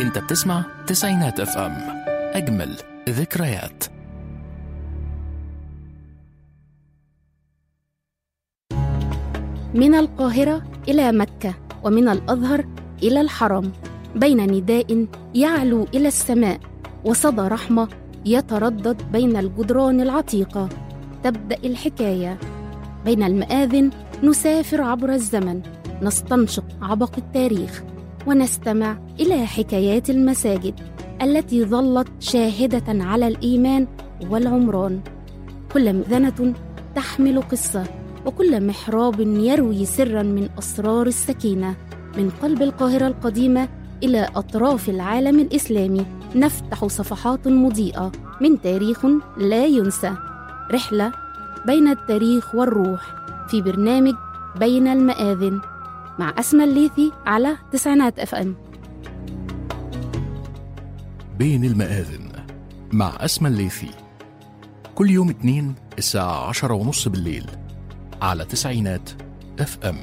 انت بتسمع تسعينات اف ام اجمل ذكريات من القاهرة إلى مكة ومن الأزهر إلى الحرم بين نداء يعلو إلى السماء وصدى رحمة يتردد بين الجدران العتيقة تبدأ الحكاية بين المآذن نسافر عبر الزمن نستنشق عبق التاريخ ونستمع إلى حكايات المساجد التي ظلت شاهدة على الإيمان والعمران كل مئذنة تحمل قصة وكل محراب يروي سرا من اسرار السكينه من قلب القاهره القديمه الى اطراف العالم الاسلامي نفتح صفحات مضيئه من تاريخ لا ينسى رحله بين التاريخ والروح في برنامج بين المآذن مع أسمى الليثي على تسعينات اف ام بين المآذن مع أسمى الليثي كل يوم اتنين الساعة عشرة ونص بالليل على تسعينات اف ام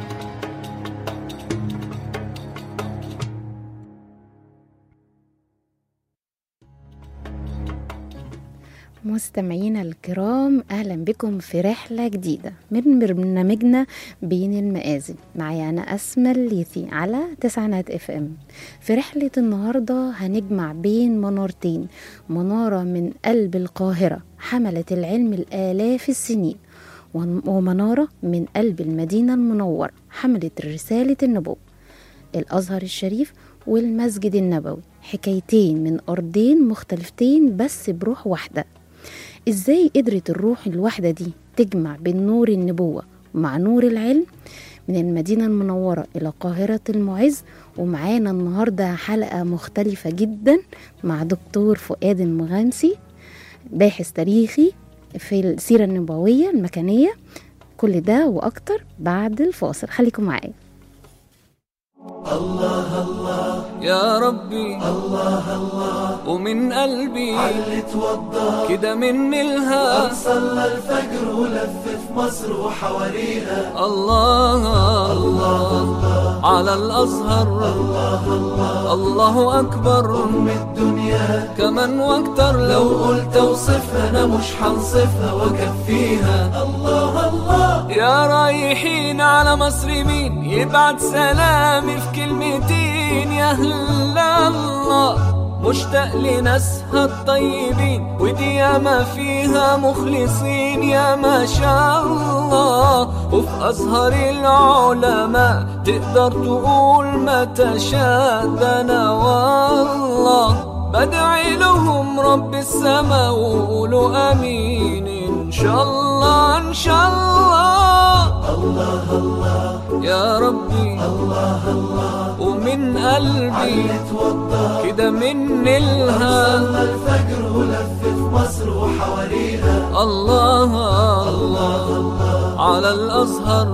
مستمعينا الكرام اهلا بكم في رحله جديده من برنامجنا بين المآذن معايا انا اسمى الليثي على تسعينات اف ام في رحله النهارده هنجمع بين منارتين مناره من قلب القاهره حملت العلم الالاف السنين ومناره من قلب المدينه المنوره حملت رساله النبوه الازهر الشريف والمسجد النبوي حكايتين من ارضين مختلفتين بس بروح واحده ازاي قدرت الروح الواحدة دي تجمع بين نور النبوة مع نور العلم من المدينة المنورة إلى قاهرة المعز ومعانا النهاردة حلقة مختلفة جدا مع دكتور فؤاد المغامسي باحث تاريخي في السيرة النبوية المكانية كل ده وأكتر بعد الفاصل خليكم معايا يا ربي الله الله ومن قلبي علي توضى كده من الها صلى الفجر ولف في مصر وحواليها الله الله على الازهر الله الله الله اكبر أم الدنيا كمان واكتر لو لو قلت اوصفها انا مش هنصفها واكفيها الله الله يا رايحين على مصر مين يبعت سلامي في كلمتين يا اهل الله مشتاق لناسها الطيبين ودي ياما فيها مخلصين يا ما شاء الله وفي أزهر العلماء تقدر تقول ما تشاء ده أنا والله بدعي لهم رب السما وقولوا امين ان شاء الله ان شاء الله الله الله يا ربي الله الله ومن قلبي علي توضى كده من الها صلى الفجر ولف في مصر وحواليها الله الله على الازهر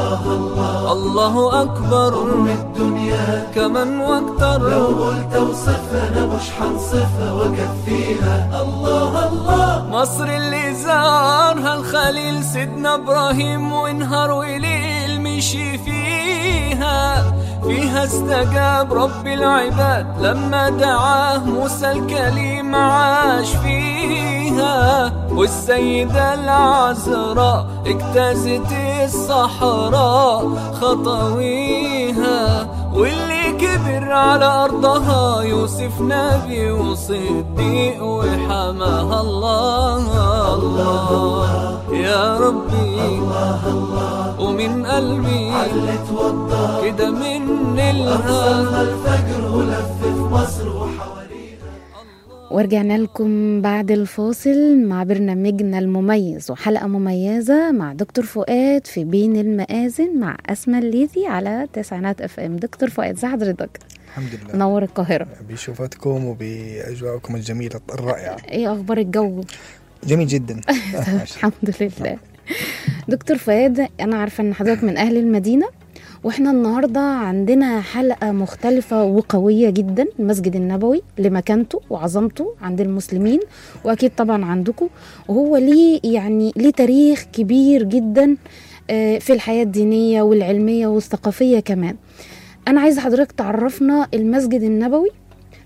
الله اكبر أم الدنيا كمان واكتر لو قلت اوصفها انا مش هنصفها واكفيها الله الله مصر اللي زارها الخليل سيدنا ابراهيم ونهار وليل مشي فيها فيها استجاب رب العباد لما دعاه موسى الكليم عاش فيها والسيدة العذراء اجتازت الصحراء خطويها واللي كبر على أرضها يوسف نبي وصديق وحماها الله الله يا ربي الله الله ومن قلبي علي توضى كده من الها صلى الفجر ولف في مصر وحواليها ورجعنا لكم بعد الفاصل مع برنامجنا المميز وحلقة مميزة مع دكتور فؤاد في بين المآذن مع أسمى الليثي على تسعينات اف ام دكتور فؤاد ازي حضرتك الحمد لله منور القاهرة بشوفتكم وبأجواءكم الجميلة الرائعة ايه أخبار الجو جميل جدا الحمد لله دكتور فؤاد أنا عارفة إن حضرتك من أهل المدينة واحنا النهارده عندنا حلقه مختلفه وقويه جدا المسجد النبوي لمكانته وعظمته عند المسلمين واكيد طبعا عندكم وهو ليه يعني ليه تاريخ كبير جدا آه، في الحياه الدينيه والعلميه والثقافيه كمان انا عايزه حضرتك تعرفنا المسجد النبوي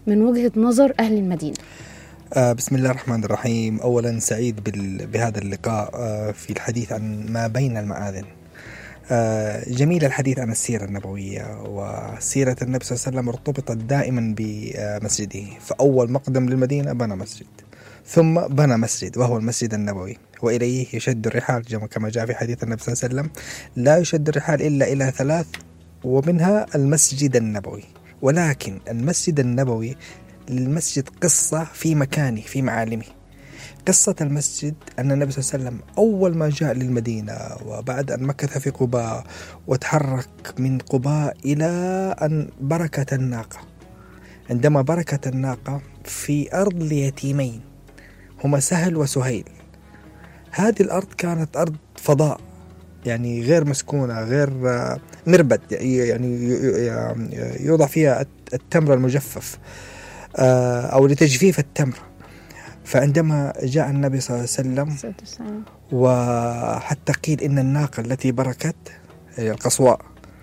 من وجهة نظر أهل المدينة آه بسم الله الرحمن الرحيم أولا سعيد بال- بهذا اللقاء آه في الحديث عن ما بين المآذن آه جميل الحديث عن السيرة النبوية وسيرة النبي صلى الله عليه وسلم ارتبطت دائما بمسجده فأول مقدم للمدينة بنى مسجد ثم بنى مسجد وهو المسجد النبوي وإليه يشد الرحال جم- كما جاء في حديث النبي صلى الله عليه وسلم لا يشد الرحال إلا إلى ثلاث ومنها المسجد النبوي ولكن المسجد النبوي للمسجد قصة في مكانه في معالمه قصة المسجد أن النبي صلى الله عليه وسلم أول ما جاء للمدينة وبعد أن مكث في قباء وتحرك من قباء إلى أن بركت الناقة عندما بركت الناقة في أرض ليتيمين هما سهل وسهيل هذه الأرض كانت أرض فضاء يعني غير مسكونة غير آه، مربد يعني ي- ي- يوضع فيها التمر المجفف آه، أو لتجفيف التمر فعندما جاء النبي صلى الله عليه وسلم وحتى قيل إن الناقة التي بركت هي القصواء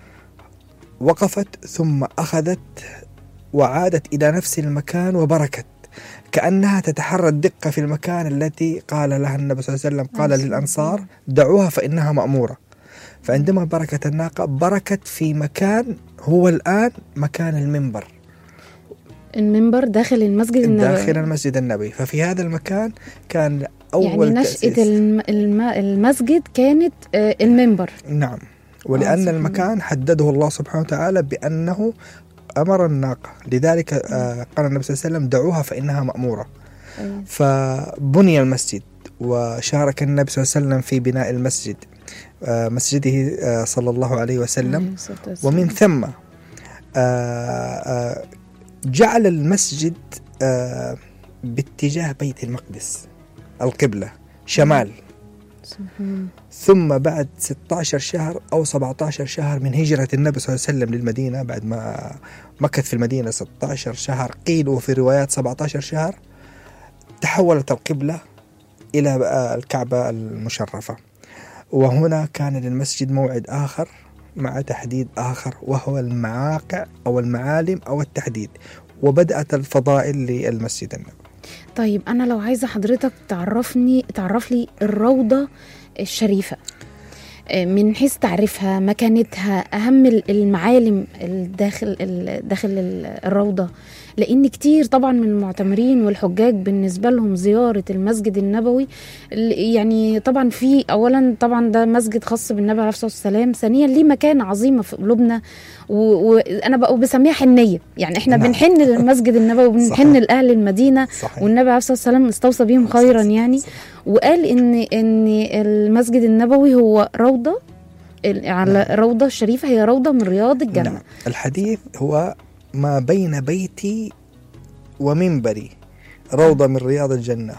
وقفت ثم أخذت وعادت إلى نفس المكان وبركت كأنها تتحرى الدقة في المكان التي قال لها النبي صلى الله عليه وسلم قال للأنصار دعوها فإنها مأمورة فعندما بركت الناقة بركت في مكان هو الآن مكان المنبر المنبر داخل المسجد النبوي داخل المسجد النبوي ففي هذا المكان كان أول يعني نشأة تأسيس الم... الم... المسجد كانت آه، المنبر نعم ولأن سبحان المكان حدده الله سبحانه وتعالى بأنه أمر الناقة لذلك آه، قال النبي صلى الله عليه وسلم دعوها فإنها مأمورة أيوة. فبني المسجد وشارك النبي صلى الله عليه وسلم في بناء المسجد آه، مسجده آه، صلى الله عليه وسلم عليه الصلاة والسلام. ومن ثم آه، آه، جعل المسجد آه، باتجاه بيت المقدس القبلة شمال سبحان ثم بعد 16 شهر أو 17 شهر من هجرة النبي صلى الله عليه وسلم للمدينة بعد ما مكث في المدينة 16 شهر قيل وفي روايات 17 شهر تحولت القبلة إلى آه، الكعبة المشرفة وهنا كان للمسجد موعد آخر مع تحديد آخر وهو المواقع أو المعالم أو التحديد وبدأت الفضائل للمسجد النبوي طيب انا لو عايزه حضرتك تعرفني تعرف لي الروضه الشريفه آه، من حيث تعريفها مكانتها اهم ال- المعالم الداخل ال- داخل ال- الروضه لان كتير طبعا من المعتمرين والحجاج بالنسبه لهم زياره المسجد النبوي ال- يعني طبعا في اولا طبعا ده مسجد خاص بالنبي عليه الصلاه والسلام ثانيا ليه مكانه عظيمه في قلوبنا و- وانا بقى بسميها حنيه يعني احنا نعم. بنحن للمسجد النبوي وبنحن صحيح. لاهل المدينه صحيح والنبي عليه الصلاه والسلام استوصى بهم خيرا يعني وقال ان ان المسجد النبوي هو روضه ال- على روضه الشريفه هي روضه من رياض الجنه نعم الحديث هو ما بين بيتي ومنبري روضة من رياض الجنة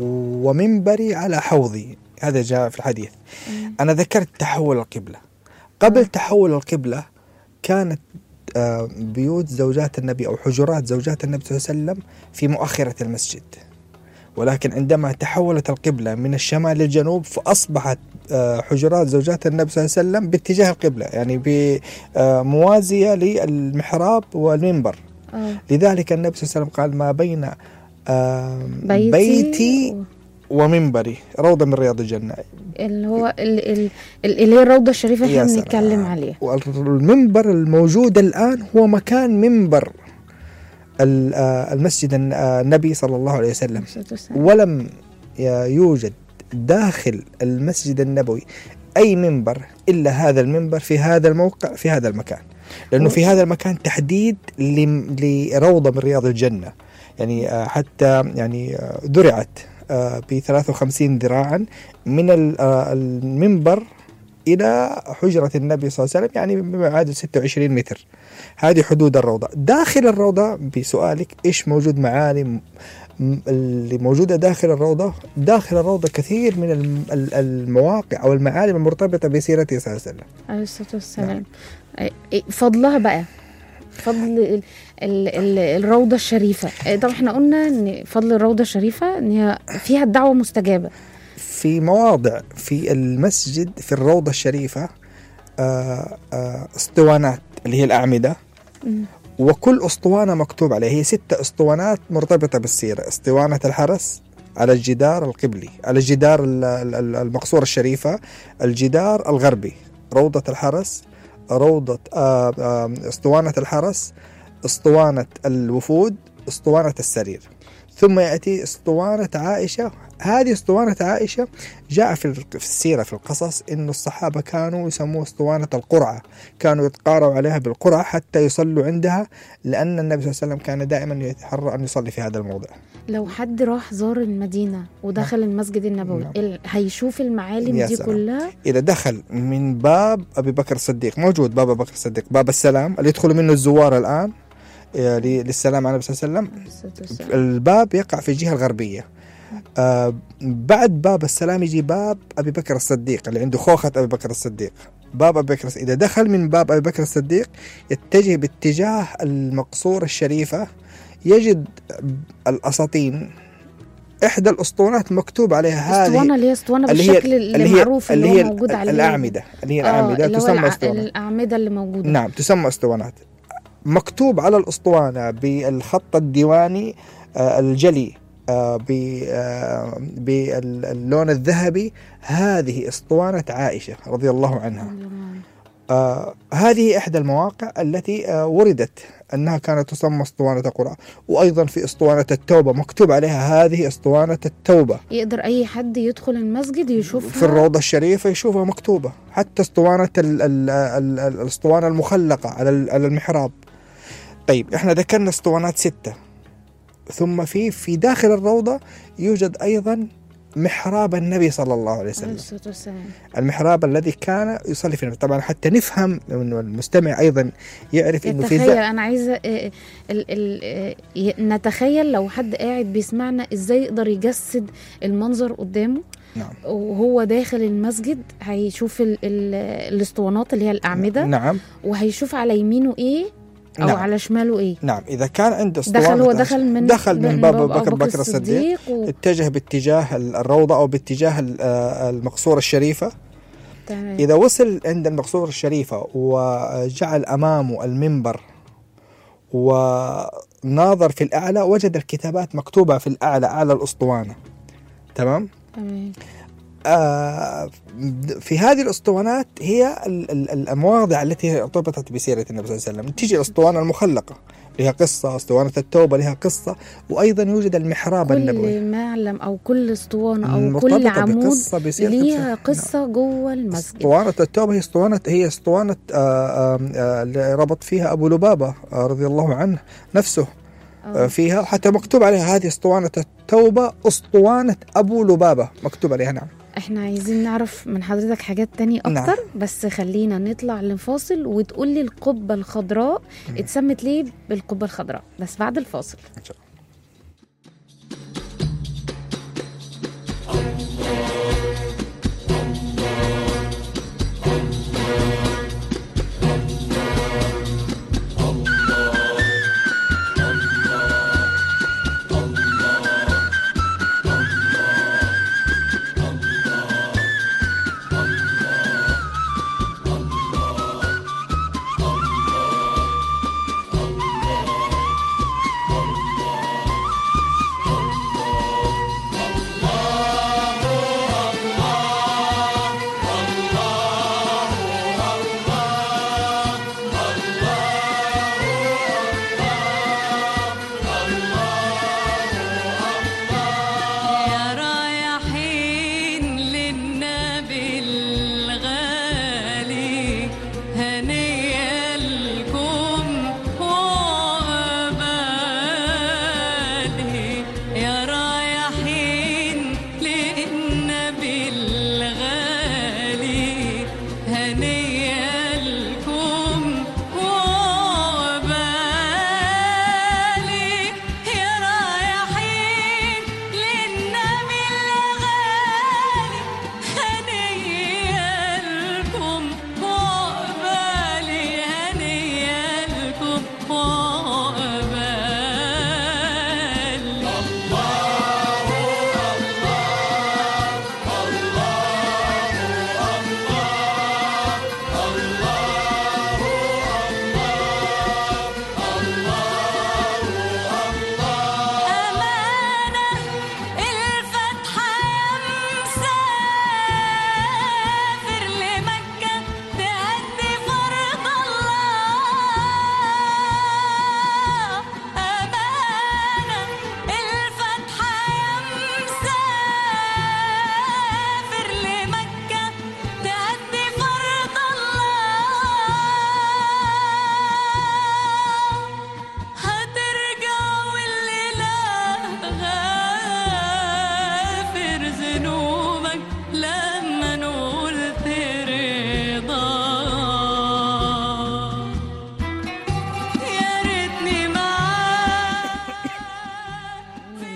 ومنبري على حوضي هذا جاء في الحديث أنا ذكرت تحول القبلة قبل تحول القبلة كانت آه، بيوت زوجات النبي أو حجرات زوجات النبي صلى الله عليه وسلم في مؤخرة المسجد ولكن عندما تحولت القبلة من الشمال للجنوب فأصبحت آه، حجرات زوجات النبي صلى الله عليه وسلم باتجاه القبلة يعني بموازية للمحراب والمنبر آه. لذلك النبي صلى الله عليه وسلم قال ما بين آه، بيتي, بيتي ومنبري روضة من رياض الجنة اللي هو ال- ال- ال- اللي هي الروضه الشريفه اللي يا احنا سلام. بنتكلم عليها والمنبر الموجود الآن هو مكان منبر ال- آه، المسجد الن- آه، النبي صلى الله عليه وسلم الصلاة والسلام. ولم ي- يوجد داخل المسجد النبوي أي منبر إلا هذا المنبر في هذا الموقع في هذا المكان لأنه في هذا المكان تحديد لم- لروضة من رياض الجنة يعني آه، حتى يعني آه، درعت ب 53 ذراعا من ال- آه، المنبر إلى حجرة النبي صلى الله عليه وسلم يعني بما يعادل 26 متر هذه حدود الروضة داخل الروضة بسؤالك إيش موجود معالم م- اللي موجودة داخل الروضة داخل الروضة كثير من الم- ال- المواقع أو المعالم المرتبطة بسيرته صلى الله عليه وسلم عليه الصلاه والسلام أي- فضلها بقى فضل ال ال ال الروضه الشريفه آه، طبعا احنا قلنا ان فضل الروضه الشريفه ان هي فيها الدعوه مستجابه في مواضع في المسجد في الروضة الشريفة آه، آه، اسطوانات اللي هي الأعمدة وكل اسطوانه مكتوب عليها هي ستة اسطوانات مرتبطه بالسيره اسطوانه الحرس على الجدار القبلي على الجدار ال- ال- ال- المقصورة الشريفة الجدار الغربي روضة الحرس روضة آه، آه، اسطوانة الحرس اسطوانة الوفود اسطوانة السرير ثم يأتي اسطوانة عائشة هذه اسطوانة عائشة جاء في في السيرة في القصص إنه الصحابة كانوا يسموها اسطوانة القرعة كانوا يتقاروا عليها بالقرعة حتى يصلوا عندها لأن النبي صلى الله عليه وسلم كان دائما يتحرى أن يصلي في هذا الموضع لو حد راح زار المدينة ودخل المسجد النبوي نعم. ال- هيشوف المعالم يا دي سلام. كلها إذا دخل من باب أبي بكر الصديق موجود باب أبي بكر الصديق باب السلام اللي يدخلوا منه الزوار الآن آه، ل- للسلام على النبي صلى الله عليه وسلم الباب يقع في الجهة الغربية آه بعد باب السلام يجي باب أبي بكر الصديق اللي عنده خوخة أبي بكر الصديق باب أبي بكر إذا دخل من باب أبي بكر الصديق يتجه باتجاه المقصورة الشريفة يجد الأساطين إحدى الأسطوانات مكتوب عليها هذه اسطوانة اللي هي اسطوانة اللي هي بالشكل اللي, اللي هي معروف اللي, اللي هي هو موجود عليه الأعمدة اللي هي اه الأعمدة اللي هو تسمى الع... أسطوانة الأعمدة اللي موجودة نعم تسمى اسطوانات مكتوب على الاسطوانه بالخط الديواني آه، الجلي آه، ب- آه، باللون الذهبي هذه اسطوانه عائشه رضي الله عنها آه هذه احدى المواقع التي آه وردت انها كانت تسمى اسطوانه القران وايضا في اسطوانه التوبه مكتوب عليها هذه اسطوانه التوبه يقدر أي حد يدخل المسجد يشوفها في الروضة الشريفة يشوفها مكتوبة حتى اسطوانة ال ال ال ال الاسطوانة المخلقة على ال- على المحراب طيب احنا ذكرنا اسطوانات ستة ثم في في داخل الروضة يوجد أيضا محراب النبي صلى الله عليه عليه وسلم الصلاة والسلام المحراب الذي كان يصلي فيه طبعا حتى نفهم انه المستمع ايضا يعرف انه في يتخيل ذا انا عايزه آه، ال ال آه، ي- نتخيل لو حد قاعد بيسمعنا ازاي يقدر يجسد المنظر قدامه نعم وهو داخل المسجد هيشوف ال ال الاسطوانات اللي هي الاعمده نعم وهيشوف على يمينه ايه او نعم. على شماله ايه نعم اذا كان عنده اسطوانة دخل هو عش- دخل من دخل من باب أبو بكر, أبو بكر الصديق و... اتجه باتجاه الروضة أو باتجاه ال- آه، المقصورة الشريفة تمام إذا وصل عند المقصورة الشريفة وجعل أمامه المنبر وناظر في الأعلى وجد الكتابات مكتوبة في الأعلى أعلى الأسطوانة تمام تمام آه في هذه الأسطوانات هي ال- ال- المواضع التي ارتبطت بسيرة النبي صلى الله عليه وسلم تيجي الأسطوانة المخلقة لها قصة أسطوانة التوبة لها قصة وأيضا يوجد المحراب النبوي كل معلم او كل اسطوانه او مرتبطة كل عمود بقصة بسيرة ليها نعم. قصه جوه المسجد اسطوانة التوبة هي اسطوانة هي اسطوانة آه، آه، آه، اللي ربط فيها أبو لبابة آه، رضي الله عنه نفسه آه، آه. فيها حتى مكتوب عليها هذه اسطوانة التوبة اسطوانة أبو لبابة مكتوب عليها نعم احنا عايزين نعرف من حضرتك حاجات تانية اكتر نعم. بس خلينا نطلع لفاصل وتقول لي القبة الخضراء اتسمت ليه بالقبة الخضراء بس بعد الفاصل إن شاء الله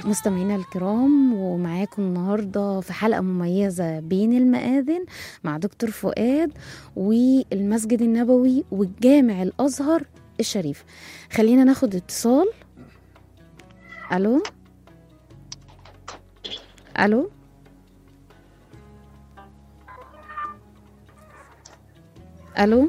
مستمعينا الكرام ومعاكم النهارده في حلقه مميزه بين المآذن مع دكتور فؤاد والمسجد النبوي والجامع الازهر الشريف خلينا ناخد اتصال الو الو الو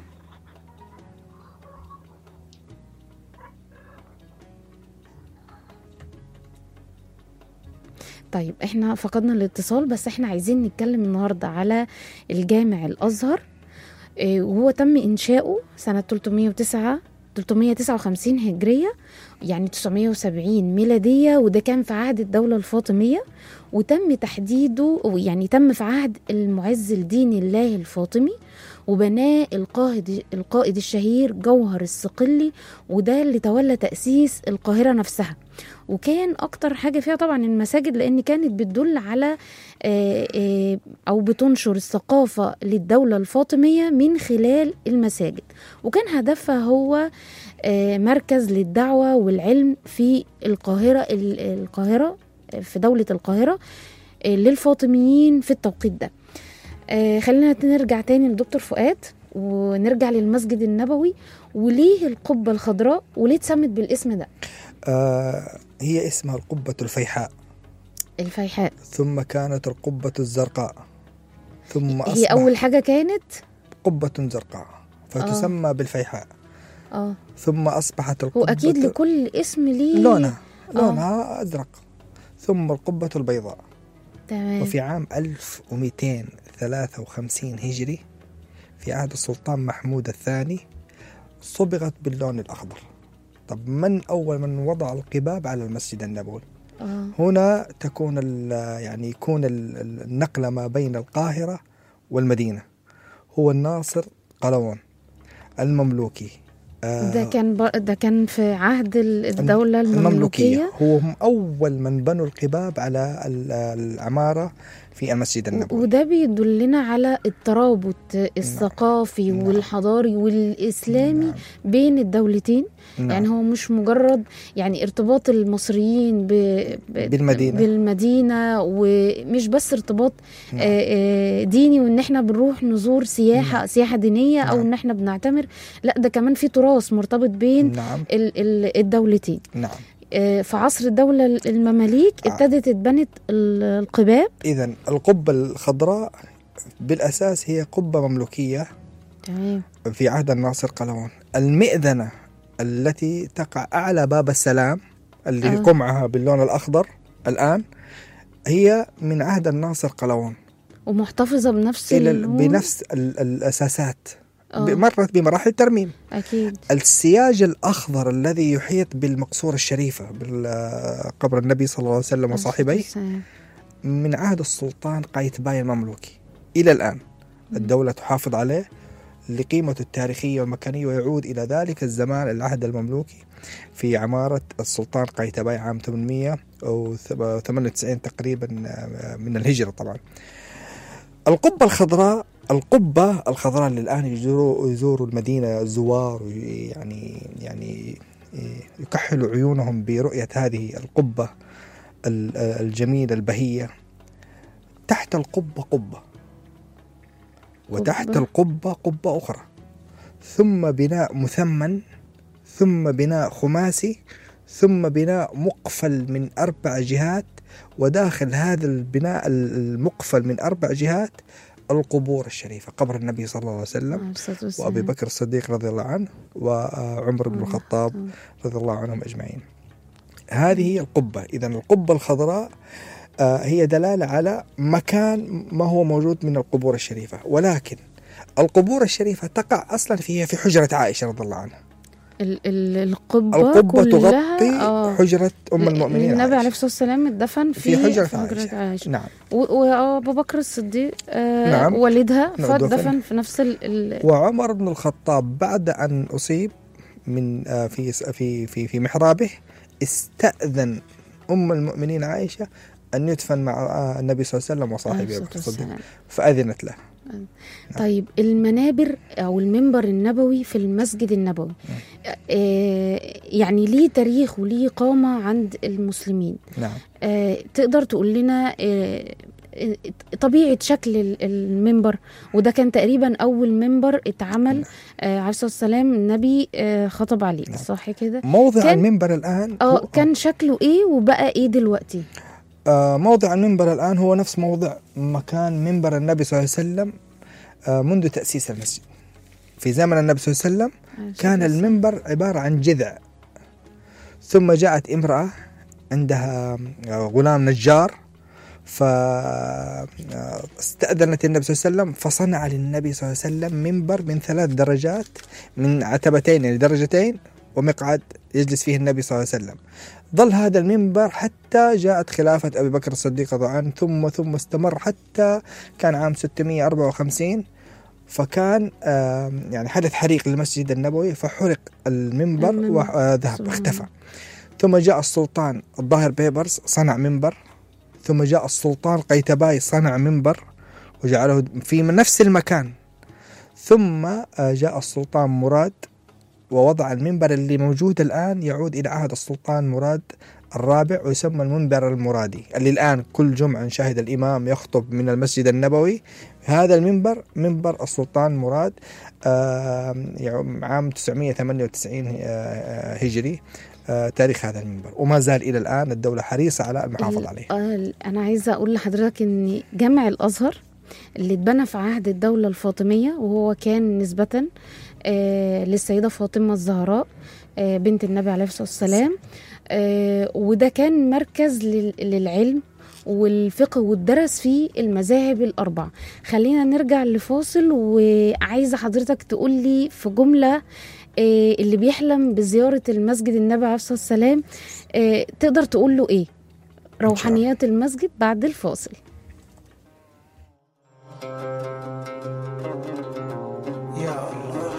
طيب احنا فقدنا الاتصال بس احنا عايزين نتكلم النهارده على الجامع الازهر إيه، وهو تم انشاؤه سنه 309 359 هجريه يعني 970 ميلاديه وده كان في عهد الدوله الفاطميه وتم تحديده يعني تم في عهد المعز الدين الله الفاطمي وبناه القائد القائد الشهير جوهر الصقلي وده اللي تولى تأسيس القاهرة نفسها وكان أكتر حاجة فيها طبعا المساجد لأن كانت بتدل على آه، آه، أو بتنشر الثقافة للدولة الفاطمية من خلال المساجد وكان هدفها هو آه، مركز للدعوة والعلم في القاهرة ال- القاهرة في دولة القاهرة آه، للفاطميين في التوقيت ده آه، خلينا نرجع تاني لدكتور فؤاد ونرجع للمسجد النبوي وليه القبة الخضراء وليه اتسمت بالاسم ده آه هي اسمها القبة الفيحاء الفيحاء ثم كانت القبة الزرقاء ثم هي أصبح أول حاجة كانت قبة زرقاء فتسمى بالفيحاء اه ثم أصبحت هو القبة أكيد لكل اسم ليه لونها آه. لونها أزرق ثم القبة البيضاء تمام وفي عام 1253 هجري في عهد السلطان محمود الثاني صبغت باللون الأخضر طب من أول من وضع القباب على المسجد النبوي اه هنا تكون ال- يعني يكون ال- ال- النقلة ما بين القاهرة والمدينة هو الناصر قلاوون المملوكي آه، ده كان ب... ده كان في عهد ال- الدولة المملوكية المملوكية هو هم أول من بنوا القباب على ال- العمارة في المسجد النبوي وده بيدلنا على الترابط الثقافي نعم. والحضاري والإسلامي نعم. بين الدولتين نعم. يعني هو مش مجرد يعني ارتباط المصريين ب... ب... بالمدينة. بالمدينة ومش بس ارتباط نعم. آه، آه، ديني وان احنا بنروح نزور سياحة نعم. سياحة دينية او نعم. ان احنا بنعتمر لا ده كمان في تراث مرتبط بين نعم ال- ال- الدولتين نعم آه، في عصر الدولة المماليك آه. ابتدت اتبنت ال- القباب إذا القبة الخضراء بالأساس هي قبة مملوكية تمام في عهد الناصر قلاوون المئذنة التي تقع أعلى باب السلام اللي آه. آه. قمعها باللون الأخضر الآن هي من عهد الناصر قلاوون ومحتفظة بنفس إلى ال- اللون؟ بنفس ال- الأساسات آه. مرت بمراحل ترميم أكيد السياج الأخضر الذي يحيط بالمقصورة الشريفة بالقبر النبي صلى الله عليه وسلم وصاحبيه السلام. من عهد السلطان قايتباي المملوكي إلى الآن الدولة تحافظ عليه لقيمته التاريخية والمكانية ويعود إلى ذلك الزمان العهد المملوكي في عمارة السلطان قايتباي عام 898 تقريبا من الهجرة طبعا القبة الخضراء القبة الخضراء اللي الآن يزوروا يزوروا المدينة الزوار يعني يعني يكحلوا عيونهم برؤية هذه القبة ال- الجميلة البهية تحت القبة قبة وتحت قبة. القبة قبة أخرى ثم بناء مثمن ثم بناء خماسي ثم بناء مقفل من أربع جهات وداخل هذا البناء المقفل من أربع جهات القبور الشريفة قبر النبي صلى الله عليه وسلم عليه الصلاة والسلام. وأبي بكر الصديق رضي الله عنه وعمر بن الله الخطاب يرحمه. رضي الله عنهم أجمعين هذه هي القبة إذا القبة الخضراء آه، هي دلالة على مكان ما هو موجود من القبور الشريفة ولكن القبور الشريفة تقع أصلا فيها في حجرة عائشة رضي الله عنها ال- ال- القبة القبة كلها تغطي آه. حجرة أم المؤمنين النبي عليه عائشة. الصلاة والسلام اتدفن في في حجرة في حجرة عائشة. عائشة نعم و- وأبو بكر الصديق آه نعم. والدها نعم، فدفن دفن. في نفس ال, ال... وعمر بن الخطاب بعد أن أصيب من آه، في في في في محرابه استأذن أم المؤمنين عائشة أن يدفن مع آه، النبي صلى الله عليه وسلم عليه وصاحبه أبو الصلاة بكر الصديق والسلام. فأذنت له طيب المنابر او المنبر النبوي في المسجد النبوي آه يعني ليه تاريخ وليه قامه عند المسلمين نعم آه تقدر تقول لنا آه آه، طبيعة شكل ال- المنبر وده كان تقريبا أول منبر اتعمل آه عليه الصلاة والسلام النبي آه خطب عليه نعم. صح كده؟ موضع كان- المنبر الآن اه هو- كان شكله ايه وبقى ايه دلوقتي؟ آه، موضع المنبر الآن هو نفس موضع مكان منبر النبي صلى الله عليه وسلم آه، منذ تأسيس المسجد في زمن النبي صلى الله عليه وسلم كان المنبر عبارة عن جذع ثم جاءت امرأة عندها آه، غلام نجار فاستأذنت النبي صلى الله عليه وسلم فصنع للنبي صلى الله عليه وسلم منبر من ثلاث درجات من عتبتين يعني درجتين ومقعد يجلس فيه النبي صلى الله عليه وسلم ظل هذا المنبر حتى جاءت خلافة أبي بكر الصديق رضي الله عنه ثم ثم استمر حتى كان عام 654 فكان آم، يعني حدث حريق للمسجد النبوي فحرق المنبر المنبر. وذهب سبحان اختفى الله. ثم جاء السلطان الظاهر بيبرس صنع منبر ثم جاء السلطان قيتباي صنع منبر وجعله في من نفس المكان ثم آه، جاء السلطان مراد ووضع المنبر اللي موجود الآن يعود إلى عهد السلطان مراد الرابع ويسمى المنبر المرادي اللي الآن كل جمعة نشاهد الإمام يخطب من المسجد النبوي هذا المنبر منبر السلطان مراد آه، يعم- عام 998 آه، آه، هجري آه، تاريخ هذا المنبر وما زال إلى الآن الدولة حريصة على المحافظة عليه آه، انا عايزه اقول لحضرتك ان جامع الازهر اللي اتبنى في عهد الدوله الفاطميه وهو كان نسبه آه، للسيده فاطمه الزهراء آه، بنت النبي عليه الصلاه والسلام آه، وده كان مركز لل- للعلم والفقه والدرس فيه المذاهب الأربع خلينا نرجع لفاصل وعايزة حضرتك تقول لي في جملة آه، اللي بيحلم بزيارة المسجد النبي عليه الصلاة والسلام آه، تقدر تقول له ايه روحانيات المسجد بعد الفاصل يا الله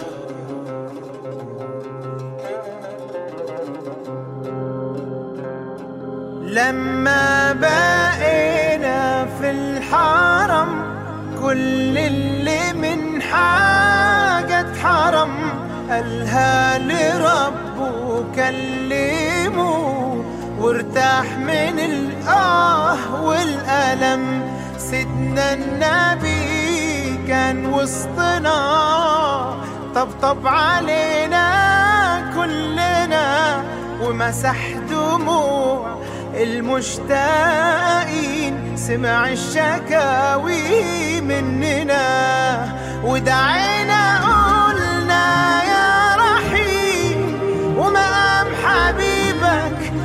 لما بقينا في الحرم كل اللي من حاجة حرم قالها لربه كلمه وارتاح من الآه والألم سيدنا النبي كان وسطنا طبطب علينا كلنا ومسح دموع المشتاقين سمع الشكاوي مننا ودعينا قلنا يا رحيم ومقام حبيبك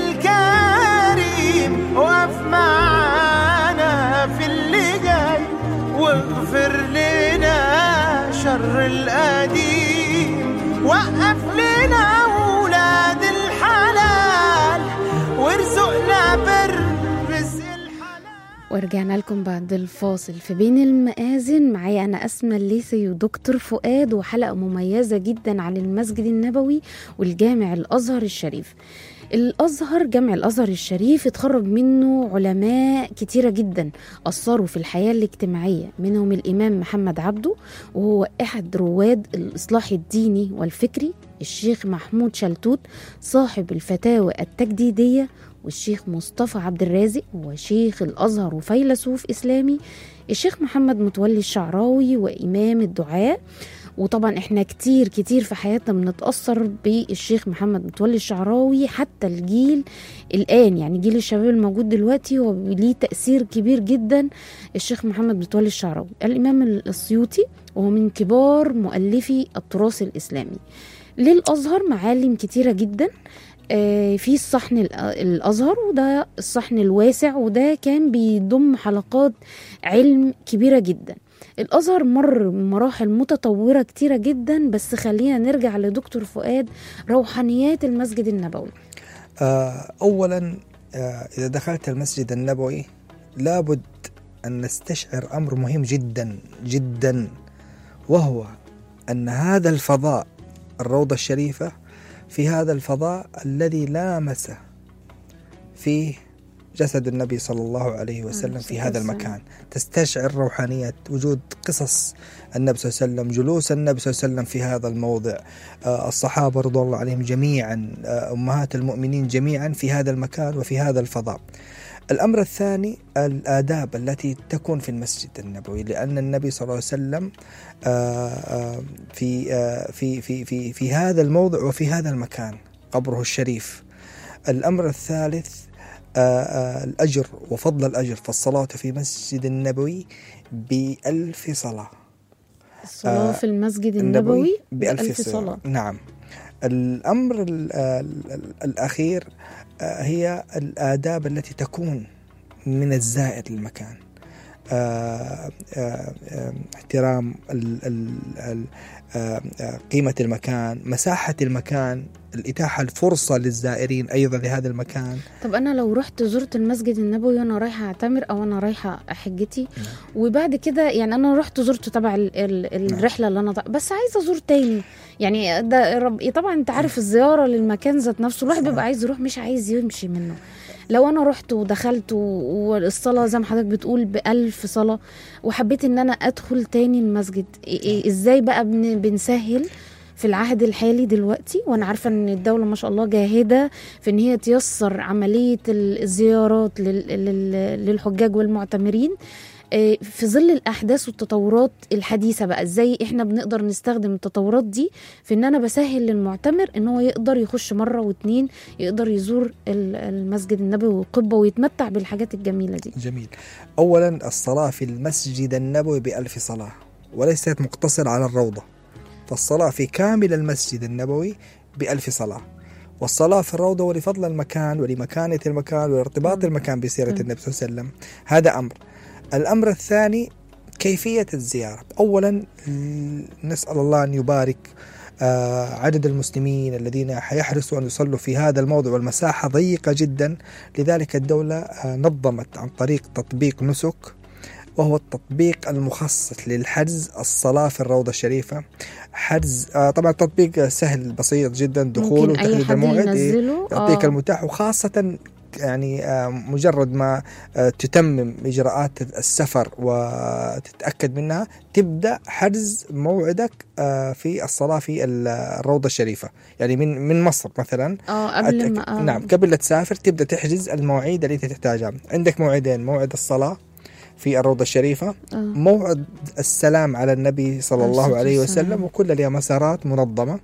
الكريم وقف معانا في اللي جاي واغفر لنا شر القديم وقف لنا ولاد الحلال وارزقنا بر رزق الحلال ورجعنا لكم بعد الفاصل في بين المآذن معايا أنا أسمى الليثي ودكتور فؤاد وحلقة مميزة جدا عن المسجد النبوي والجامع الأزهر الشريف الأزهر جامع الأزهر الشريف اتخرج منه علماء كتيرة جدا أثروا في الحياة الاجتماعية منهم الإمام محمد عبده وهو أحد رواد الإصلاح الديني والفكري الشيخ محمود شلتوت صاحب الفتاوى التجديدية والشيخ مصطفى عبد الرازق وشيخ الأزهر وفيلسوف إسلامي الشيخ محمد متولي الشعراوي وإمام الدعاء وطبعا احنا كتير كتير في حياتنا بنتأثر بالشيخ محمد متولي الشعراوي حتى الجيل الآن يعني جيل الشباب الموجود دلوقتي هو ليه تأثير كبير جدا الشيخ محمد متولي الشعراوي الإمام السيوطي وهو من كبار مؤلفي التراث الإسلامي للأزهر معالم كتيرة جدا آه، في الصحن الأ- الازهر وده الصحن الواسع وده كان بيضم حلقات علم كبيره جدا الازهر مر بمراحل متطوره كتيره جدا بس خلينا نرجع لدكتور فؤاد روحانيات المسجد النبوي آه، أولا آه، إذا دخلت المسجد النبوي لابد أن نستشعر أمر مهم جدا جدا وهو أن هذا الفضاء الروضة الشريفة في هذا الفضاء الذي لامس فيه جسد النبي صلى الله عليه وسلم في هذا والسلام. المكان تستشعر روحانية وجود قصص النبي صلى الله عليه وسلم جلوس النبي صلى الله عليه وسلم في هذا الموضع آه، الصحابة رضوان الله عليهم جميعا آه، أمهات المؤمنين جميعا في هذا المكان وفي هذا الفضاء الأمر الثاني الآداب التي تكون في المسجد النبوي لأن النبي صلى الله عليه وسلم آه، آه، في آه، في في في في هذا الموضع وفي هذا المكان قبره الشريف الأمر الثالث آه، آه، الأجر وفضل الأجر فالصلاة في مسجد النبوي بألف صلاة الصلاة آه، في المسجد النبوي بألف, بألف صلاة صلاة نعم الأمر ال- ال- ال- الأخير آه، هي الآداب التي تكون من الزائر للمكان آه، آه، آه، احترام ال- ال- ال- آه، آه، قيمة المكان مساحة المكان الإتاحة الفرصة للزائرين أيضا لهذا المكان طب انا لو رحت زرت المسجد النبوي وانا رايحه اعتمر او انا رايحه حجتي وبعد كده يعني انا رحت زرته تبع ال ال الرحله اللي انا ط... بس عايزه ازور تاني يعني ده رب... طبعا انت عارف الزياره للمكان ذات نفسه الواحد صح. بيبقى عايز يروح مش عايز يمشي منه لو انا رحت ودخلت و- والصلاه زي ما حضرتك بتقول بألف صلاه وحبيت ان انا ادخل تاني المسجد إيه- إيه ازاي بقى بن... بنسهل في العهد الحالي دلوقتي وانا عارفه ان الدوله ما شاء الله جاهده في ان هي تيسر عمليه ال- الزيارات لل- لل- للحجاج والمعتمرين آه، في ظل الاحداث والتطورات الحديثه بقى ازاي احنا بنقدر نستخدم التطورات دي في ان انا بسهل للمعتمر ان هو يقدر يخش مره واتنين يقدر يزور ال- المسجد النبوي والقبه ويتمتع بالحاجات الجميله دي جميل أولا الصلاة في المسجد النبوي بألف صلاة وليست مقتصرة على الروضة فالصلاة في كامل المسجد النبوي بألف صلاة والصلاة في الروضة ولفضل المكان ولمكانة المكان ولارتباط المكان بسيرة مم. النبي صلى الله عليه وسلم هذا أمر الأمر الثاني كيفية الزيارة أولا ل- نسأل الله أن يبارك آه، عدد المسلمين الذين حيحرصوا أن يصلوا في هذا الموضع والمساحة ضيقة جدا لذلك الدولة آه، نظمت عن طريق تطبيق نسك وهو التطبيق المخصص للحجز الصلاة في الروضة الشريفة حجز آه، طبعا تطبيق سهل بسيط جدا دخول ممكن اي وتحديد حد الموعد إيه، ينزله يعطيك آه. المتاح وخاصة يعني آه، مجرد ما آه، تتمم إجراءات السفر وتتأكد منها تبدأ حجز موعدك آه، في الصلاة في ال- الروضة الشريفة يعني من من مصر مثلا اه قبل أتأك- ما آه. نعم قبل لا تسافر تبدأ تحجز المواعيد التي تحتاجها عندك موعدين موعد الصلاة في الروضة الشريفة آه. موعد السلام على النبي صلى عليه الله الصلاة عليه والسلام. وسلم وكل لها مسارات منظمة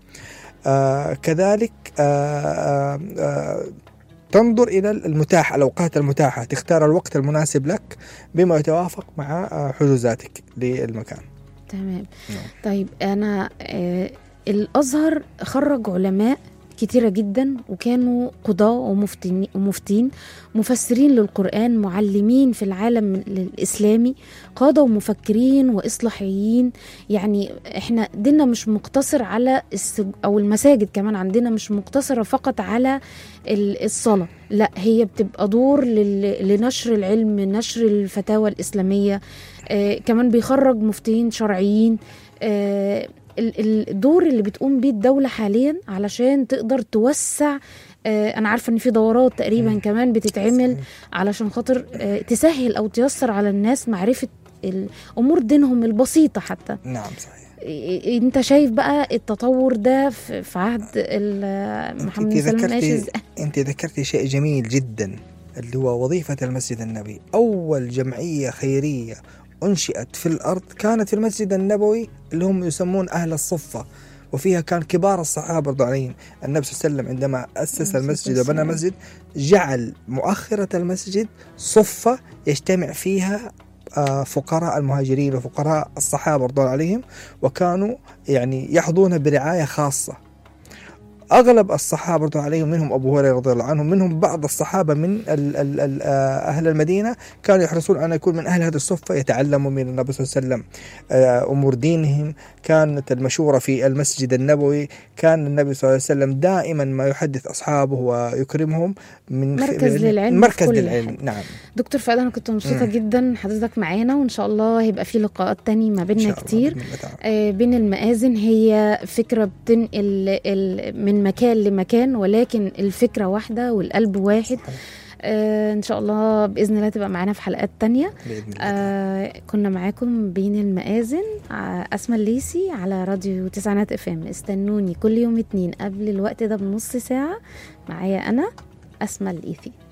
آه كذلك آه آه آه تنظر إلى المتاح الأوقات المتاحة تختار الوقت المناسب لك بما يتوافق مع آه حجوزاتك للمكان تمام نعم. طيب انا آه الازهر خرج علماء كتيرة جدا وكانوا قضاة ومفتين ومفتين مفسرين للقرآن معلمين في العالم الإسلامي قادة ومفكرين وإصلاحيين يعني إحنا ديننا مش مقتصر على السج... أو المساجد كمان عندنا مش مقتصرة فقط على ال- الصلاة لا هي بتبقى دور لل... لنشر العلم نشر الفتاوى الإسلامية آه كمان بيخرج مفتيين شرعيين آه ال- الدور اللي بتقوم بيه الدولة حاليا علشان تقدر توسع آه انا عارفه ان في دورات تقريبا مم. كمان بتتعمل علشان خاطر آه تسهل او تيسر على الناس معرفه ال- امور دينهم البسيطه حتى نعم صحيح إيه- انت شايف بقى التطور ده في في عهد ال- محمد أنت بن سلمان ماشي ذكرتي إزاي؟ أنت ذكرتي شيء جميل جدا اللي هو وظيفة المسجد النبوي أول جمعية خيرية أنشئت في الأرض كانت في المسجد النبوي اللي هم يسمون أهل الصفة وفيها كان كبار الصحابة رضي الله عليهم النبي صلى الله عليه وسلم عندما أسس عليه المسجد الصلاة وبنى والسلام. المسجد جعل مؤخرة المسجد صفة يجتمع فيها آه، فقراء المهاجرين وفقراء الصحابة رضي الله عليهم وكانوا يعني يحظون برعاية خاصة اغلب الصحابه رضي الله عليهم منهم ابو هريره رضي الله عنه منهم بعض الصحابه من ال ال ال آه، اهل المدينه كانوا يحرصون ان يكون من اهل هذه الصفه يتعلموا من النبي صلى الله عليه وسلم آه، امور دينهم كانت المشوره في المسجد النبوي كان النبي صلى الله عليه وسلم دائما ما يحدث اصحابه ويكرمهم من خ- مركز للعلم في مركز كل للعلم حاجة. نعم دكتور فؤاد انا كنت مبسوطه مم. جدا حضرتك معانا وان شاء الله هيبقى في لقاءات تاني ما إن بيننا شاء الله كتير بإذن الله تعالى. آه، بين المآذن هي فكرة بتنقل ال- من مكان لمكان ولكن الفكرة واحدة والقلب واحد آه ان شاء الله باذن الله تبقى معانا في حلقات تانية باذن الله آه كنا معاكم بين المآذن ع- أسمى الليسي على راديو تسعينات اف ام استنوني كل يوم اتنين قبل الوقت ده بنص ساعة معايا أنا أسمى الليثي